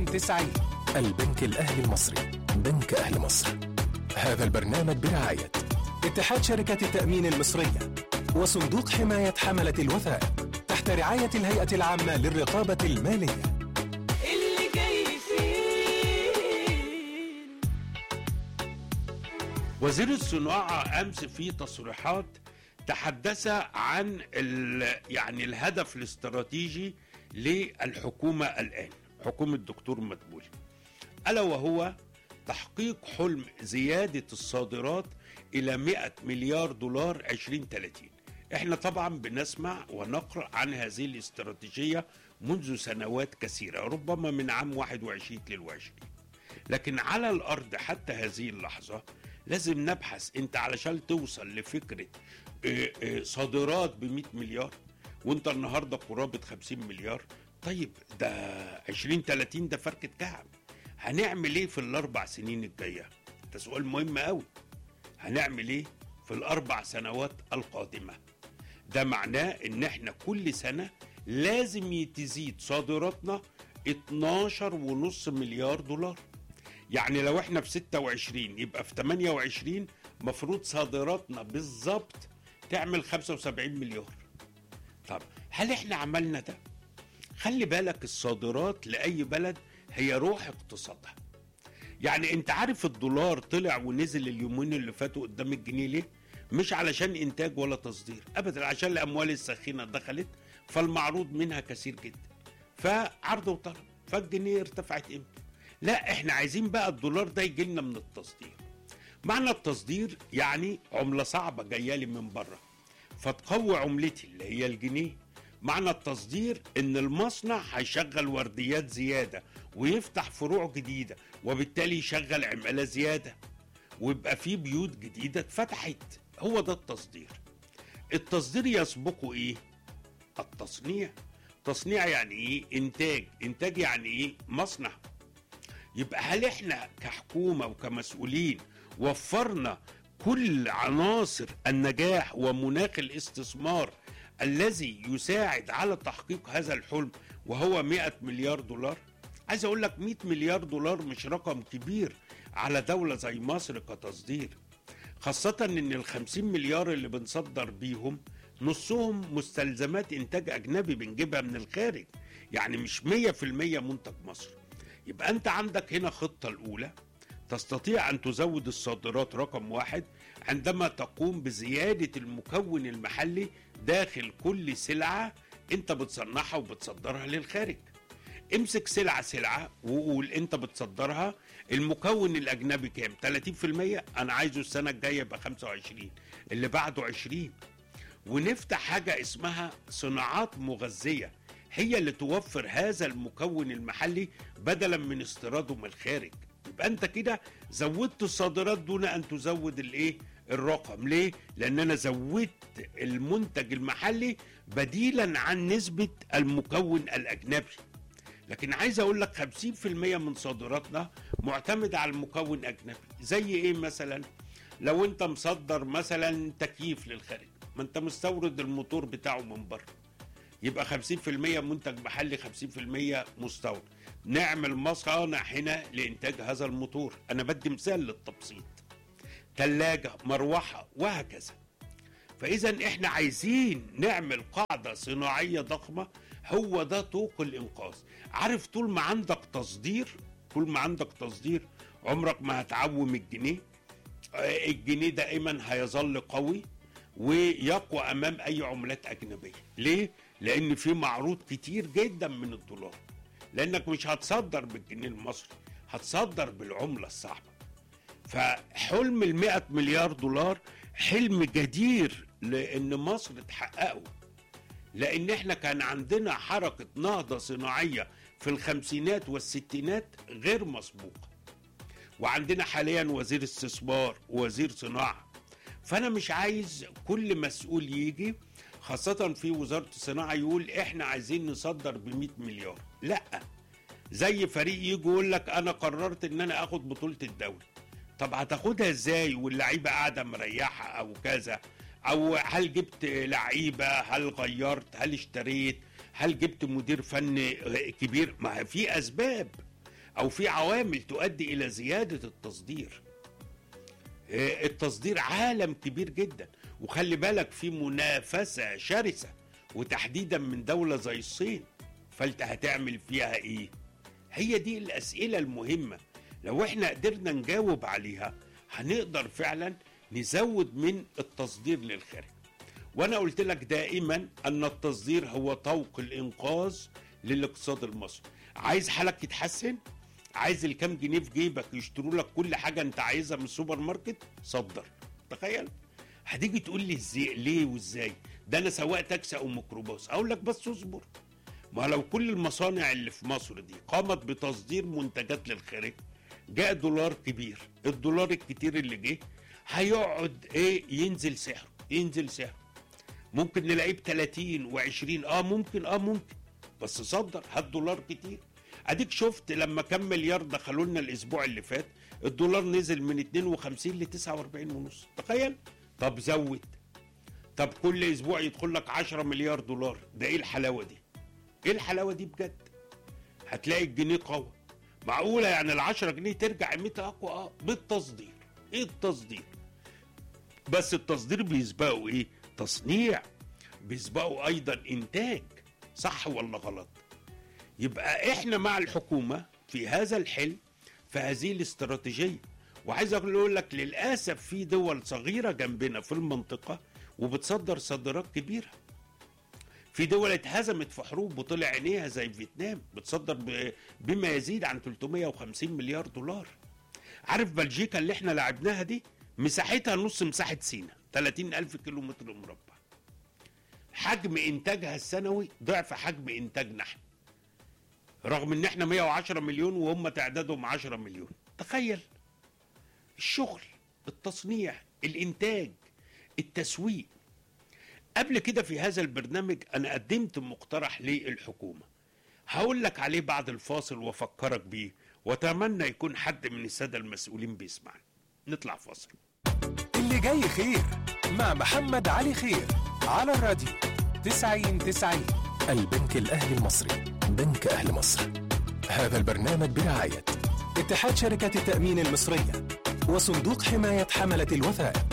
90 البنك الأهلي المصري بنك أهل مصر هذا البرنامج برعاية اتحاد شركات التأمين المصرية وصندوق حماية حملة الوثائق تحت رعاية الهيئة العامة للرقابة المالية اللي جاي فيه وزير الصناعة أمس في تصريحات تحدث عن ال- يعني الهدف الاستراتيجي للحكومة الآن حكومة الدكتور مدبولي ألا وهو تحقيق حلم زيادة الصادرات إلى 100 مليار دولار 2030 احنا طبعا بنسمع ونقرأ عن هذه الاستراتيجية منذ سنوات كثيرة ربما من عام 21 ل 20 لكن على الارض حتى هذه اللحظه لازم نبحث انت علشان توصل لفكره آه، آه، صادرات ب 100 مليار وانت النهارده قرابه 50 مليار طيب ده 20 30 ده فركه كعب هنعمل ايه في الاربع سنين الجايه ده سؤال مهم قوي هنعمل ايه في الاربع سنوات القادمه ده معناه ان احنا كل سنه لازم تزيد صادراتنا 12.5 مليار دولار يعني لو احنا في 26 يبقى في 28 مفروض صادراتنا بالظبط تعمل 75 مليار طب هل احنا عملنا ده خلي بالك الصادرات لاي بلد هي روح اقتصادها يعني انت عارف الدولار طلع ونزل اليومين اللي فاتوا قدام الجنيه ليه مش علشان انتاج ولا تصدير ابدا عشان الاموال الساخنه دخلت فالمعروض منها كثير جدا فعرض وطلب فالجنيه ارتفعت قيمته لا احنا عايزين بقى الدولار ده يجي لنا من التصدير معنى التصدير يعني عمله صعبه جايه لي من بره فتقوي عملتي اللي هي الجنيه معنى التصدير ان المصنع هيشغل ورديات زياده ويفتح فروع جديده وبالتالي يشغل عماله زياده ويبقى في بيوت جديده اتفتحت هو ده التصدير التصدير يسبقه ايه التصنيع تصنيع يعني ايه انتاج انتاج يعني ايه مصنع يبقى هل احنا كحكومه وكمسؤولين وفرنا كل عناصر النجاح ومناخ الاستثمار الذي يساعد على تحقيق هذا الحلم وهو 100 مليار دولار عايز اقول لك 100 مليار دولار مش رقم كبير على دولة زي مصر كتصدير خاصة ان ال 50 مليار اللي بنصدر بيهم نصهم مستلزمات انتاج اجنبي بنجيبها من الخارج يعني مش 100% منتج مصر يبقى انت عندك هنا خطة الاولى تستطيع ان تزود الصادرات رقم واحد عندما تقوم بزيادة المكون المحلي داخل كل سلعة انت بتصنعها وبتصدرها للخارج امسك سلعة سلعة وقول انت بتصدرها المكون الاجنبي كام 30% انا عايزه السنة الجاية يبقى 25 اللي بعده 20 ونفتح حاجة اسمها صناعات مغذية هي اللي توفر هذا المكون المحلي بدلا من استيراده من الخارج يبقى انت كده زودت الصادرات دون ان تزود الايه الرقم ليه لان انا زودت المنتج المحلي بديلا عن نسبة المكون الاجنبي لكن عايز اقول لك 50% من صادراتنا معتمدة على المكون اجنبي زي ايه مثلا لو انت مصدر مثلا تكييف للخارج ما انت مستورد الموتور بتاعه من بره يبقى 50% منتج محلي 50% مستورد نعمل مصانع هنا لإنتاج هذا الموتور أنا بدي مثال للتبسيط ثلاجة مروحة وهكذا فإذا إحنا عايزين نعمل قاعدة صناعية ضخمة هو ده طوق الإنقاذ عارف طول ما عندك تصدير طول ما عندك تصدير عمرك ما هتعوم الجنيه آه، الجنيه دائما هيظل قوي ويقوى امام اي عملات اجنبيه ليه لان في معروض كتير جدا من الدولار لانك مش هتصدر بالجنيه المصري هتصدر بالعمله الصعبه فحلم ال 100 مليار دولار حلم جدير لان مصر تحققه لان احنا كان عندنا حركه نهضه صناعيه في الخمسينات والستينات غير مسبوقه وعندنا حاليا وزير استثمار ووزير صناعه فانا مش عايز كل مسؤول يجي خاصة في وزارة الصناعة يقول احنا عايزين نصدر ب 100 مليار لا زي فريق يجي يقول لك انا قررت ان انا اخد بطولة الدوري طب هتاخدها ازاي واللعيبة قاعدة مريحة او كذا او هل جبت لعيبة هل غيرت هل اشتريت هل جبت مدير فني كبير ما في اسباب او في عوامل تؤدي الى زياده التصدير آه، التصدير عالم كبير جدا وخلي بالك في منافسه شرسه وتحديدا من دوله زي الصين فانت هتعمل فيها ايه هي دي الاسئله المهمه لو احنا قدرنا نجاوب عليها هنقدر فعلا نزود من التصدير للخارج وانا قلت لك دائما ان التصدير هو طوق الانقاذ للاقتصاد المصري عايز حالك يتحسن عايز الكام جنيه في جيبك يشتروا لك كل حاجه انت عايزها من السوبر ماركت صدر تخيل هتيجي تقول لي ازاي ليه وازاي ده انا سواق تاكسي او ميكروباص اقول لك بس اصبر ما لو كل المصانع اللي في مصر دي قامت بتصدير منتجات للخارج جاء دولار كبير الدولار الكتير اللي جه هيقعد ايه ينزل سعره ينزل سعره ممكن نلاقيه ب 30 و20 اه ممكن اه ممكن بس صدر هات دولار كتير اديك شفت لما كم مليار دخلوا لنا الاسبوع اللي فات الدولار نزل من 52 ل 49 ونص تخيل طب زود طب كل اسبوع يدخل لك 10 مليار دولار ده ايه الحلاوه دي ايه الحلاوه دي بجد هتلاقي الجنيه قوي معقوله يعني ال 10 جنيه ترجع قيمتها اقوى اه بالتصدير ايه التصدير بس التصدير بيسبقوا ايه تصنيع بيسبقوا ايضا انتاج صح ولا غلط يبقى احنا مع الحكومه في هذا الحلم في هذه الاستراتيجيه وعايز اقول لك للاسف في دول صغيره جنبنا في المنطقه وبتصدر صادرات كبيره في دول اتهزمت في حروب وطلع عينيها زي فيتنام بتصدر ب- بما يزيد عن 350 مليار دولار عارف بلجيكا اللي احنا لعبناها دي مساحتها نص مساحة سينا 30 ألف كيلو متر مربع حجم إنتاجها السنوي ضعف حجم إنتاجنا احنا رغم ان احنا 110 مليون وهم تعدادهم 10 مليون تخيل الشغل التصنيع الانتاج التسويق قبل كده في هذا البرنامج انا قدمت مقترح للحكومه هقول لك عليه بعد الفاصل وافكرك بيه واتمنى يكون حد من الساده المسؤولين بيسمعني نطلع فاصل اللي جاي خير مع محمد علي خير على الراديو 90 90 البنك الأهلي المصري بنك أهل مصر هذا البرنامج برعاية اتحاد شركة التأمين المصرية وصندوق حماية حملة الوثائق